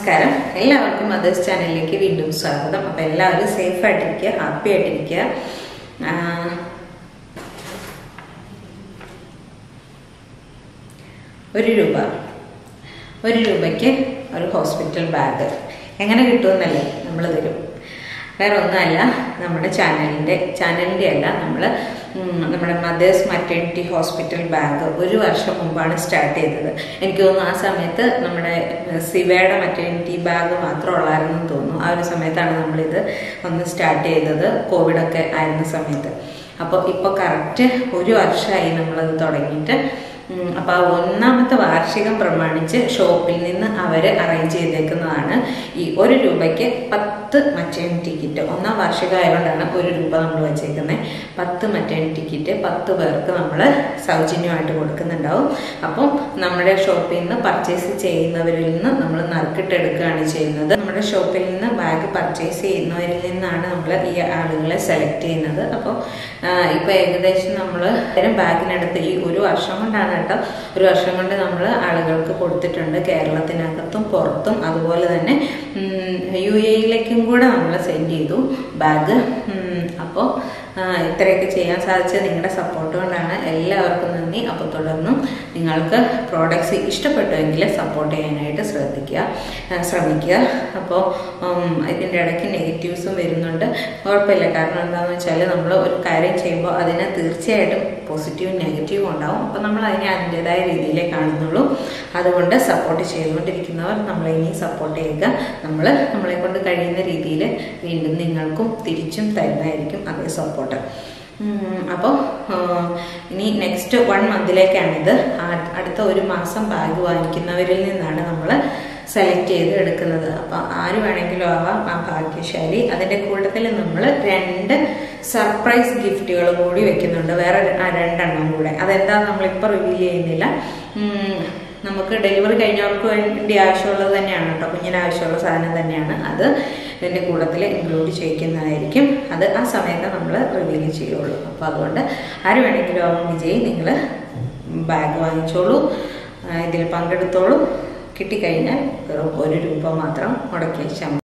നമസ്കാരം എല്ലാവർക്കും മദേഴ്സ് ചാനലിലേക്ക് വീണ്ടും സ്വാഗതം അപ്പം എല്ലാവരും സേഫ് ആയിട്ടിരിക്കുക ഹാപ്പി ആയിട്ടിരിക്കുക ആ, ഒരു രൂപ ഒരു രൂപയ്ക്ക് ഒരു ഹോസ്പിറ്റൽ ബാഗ് എങ്ങനെ കിട്ടുമെന്നല്ലേ നമ്മൾ തരും വേറെ ഒന്നുമല്ല നമ്മുടെ ചാനലിൻ്റെ ചാനലിൻ്റെ അല്ല നമ്മൾ നമ്മുടെ മദേഴ്സ് മറ്റേണിറ്റി ഹോസ്പിറ്റൽ ബാഗ് ഒരു വർഷം മുമ്പാണ് സ്റ്റാർട്ട് ചെയ്തത് എനിക്ക് തോന്നുന്നു ആ സമയത്ത് നമ്മുടെ സിവയുടെ മറ്റേണിറ്റി ബാഗ് മാത്രം ഉള്ളായിരുന്നു തോന്നുന്നു ആ ഒരു സമയത്താണ് നമ്മളിത് ഒന്ന് സ്റ്റാർട്ട് ചെയ്തത് കോവിഡൊക്കെ ആയിരുന്ന സമയത്ത് അപ്പോൾ ഇപ്പോൾ കറക്റ്റ് ഒരു വർഷമായി നമ്മളത് തുടങ്ങിയിട്ട് ഉം, അപ്പൊ ആ ഒന്നാമത്തെ വാർഷികം പ്രമാണിച്ച് ഷോപ്പിൽ നിന്ന് അവര് അറേഞ്ച് ചെയ്തേക്കുന്നതാണ് ഈ ഒരു രൂപയ്ക്ക് പത്ത് മറ്റേണിറ്റി കിറ്റ് ഒന്നാം വാർഷികം ആയതുകൊണ്ടാണ് ഒരു രൂപ നമ്മൾ വെച്ചേക്കുന്നത് പത്ത് മറ്റേണിറ്റി കിറ്റ് പത്ത് പേർക്ക് നമ്മൾ സൗജന്യമായിട്ട് കൊടുക്കുന്നുണ്ടാവും അപ്പം നമ്മുടെ ഷോപ്പിൽ നിന്ന് പർച്ചേസ് ചെയ്യുന്നവരിൽ നിന്ന് നമ്മൾ നറുക്കിട്ടെടുക്കുകയാണ് ചെയ്യുന്നത് നമ്മുടെ ഷോപ്പിൽ നിന്ന് ബാഗ് പർച്ചേസ് ചെയ്യുന്നവരിൽ നിന്നാണ് നമ്മൾ ഈ ആളുകളെ സെലക്ട് ചെയ്യുന്നത് അപ്പോൾ ഇപ്പോൾ ഏകദേശം നമ്മൾ ബാഗിനടുത്ത് ഈ ഒരു വർഷം കൊണ്ടാണ് കേട്ടോ ഒരു വർഷം കൊണ്ട് നമ്മൾ ആളുകൾക്ക് കൊടുത്തിട്ടുണ്ട് കേരളത്തിനകത്തും പുറത്തും അതുപോലെ തന്നെ യു എയിലേക്കും കൂടെ നമ്മൾ സെൻഡ് ചെയ്തു ബാഗ് അപ്പോൾ ഇത്രയൊക്കെ ചെയ്യാൻ സാധിച്ചത് നിങ്ങളുടെ സപ്പോർട്ട് കൊണ്ടാണ് എല്ലാവർക്കും നന്ദി അപ്പോൾ തുടർന്നും നിങ്ങൾക്ക് പ്രോഡക്ട്സ് ഇഷ്ടപ്പെട്ടുവെങ്കിൽ സപ്പോർട്ട് ചെയ്യാനായിട്ട് ശ്രദ്ധിക്കുക ആ, ശ്രമിക്കുക അപ്പോൾ ഇതിൻ്റെ ഇടയ്ക്ക് നെഗറ്റീവ്സും വരുന്നുണ്ട് കുഴപ്പമില്ല കാരണം എന്താണെന്ന് വെച്ചാൽ നമ്മൾ ഒരു കാര്യം ചെയ്യുമ്പോൾ അതിന് തീർച്ചയായിട്ടും പോസിറ്റീവും നെഗറ്റീവും ഉണ്ടാവും അപ്പോൾ നമ്മൾ അതിനെ അതിൻ്റെതായ രീതിയിലേ കാണുന്നുള്ളൂ അതുകൊണ്ട് സപ്പോർട്ട് ചെയ്തുകൊണ്ടിരിക്കുന്നവർ നമ്മളെ ഇനി സപ്പോർട്ട് ചെയ്യുക നമ്മൾ നമ്മളെ കൊണ്ട് കഴിയുന്ന രീതിയിൽ വീണ്ടും നിങ്ങൾക്കും തിരിച്ചും തരുന്നതായിരിക്കും അതേ സപ്പോർട്ട് അപ്പോൾ ഇനി നെക്സ്റ്റ് വൺ മന്തിലേക്കാണിത് ആ- അടുത്ത ഒരു മാസം ബാഗ് വാങ്ങിക്കുന്നവരിൽ നിന്നാണ് നമ്മൾ സെലക്ട് ചെയ്ത് എടുക്കുന്നത് അപ്പോൾ ആര് വേണമെങ്കിലും ആവാം ആ ഭാഗ്യശാലി അതിൻ്റെ കൂട്ടത്തിൽ നമ്മൾ രണ്ട് സർപ്രൈസ് ഗിഫ്റ്റുകളും കൂടി വെക്കുന്നുണ്ട് വേറെ ര- ആ രണ്ടെണ്ണം കൂടെ അതെന്താ നമ്മളിപ്പോൾ റിവീൽ ചെയ്യുന്നില്ല ഉം, നമുക്ക് ഡെലിവറി കഴിഞ്ഞവർക്ക് വേണ്ടി ആവശ്യമുള്ളത് തന്നെയാണ് കേട്ടോ കുഞ്ഞിന് ആവശ്യമുള്ള സാധനം തന്നെയാണ് അത് ഇതിൻ്റെ കൂട്ടത്തിൽ ഇൻക്ലൂഡ് ചെയ്യിക്കുന്നതായിരിക്കും അത് ആ സമയത്ത് നമ്മൾ റിവീൽ ചെയ്യുള്ളൂ അപ്പോൾ അതുകൊണ്ട് ആര് വേണമെങ്കിലും ആവും വിജയ് നിങ്ങൾ ബാഗ് വാങ്ങിച്ചോളൂ ആ, ഇതിൽ പങ്കെടുത്തോളൂ കിട്ടിക്കഴിഞ്ഞാൽ വെറും ഒരു രൂപ മാത്രം മുടക്കി വെച്ചാൽ മതി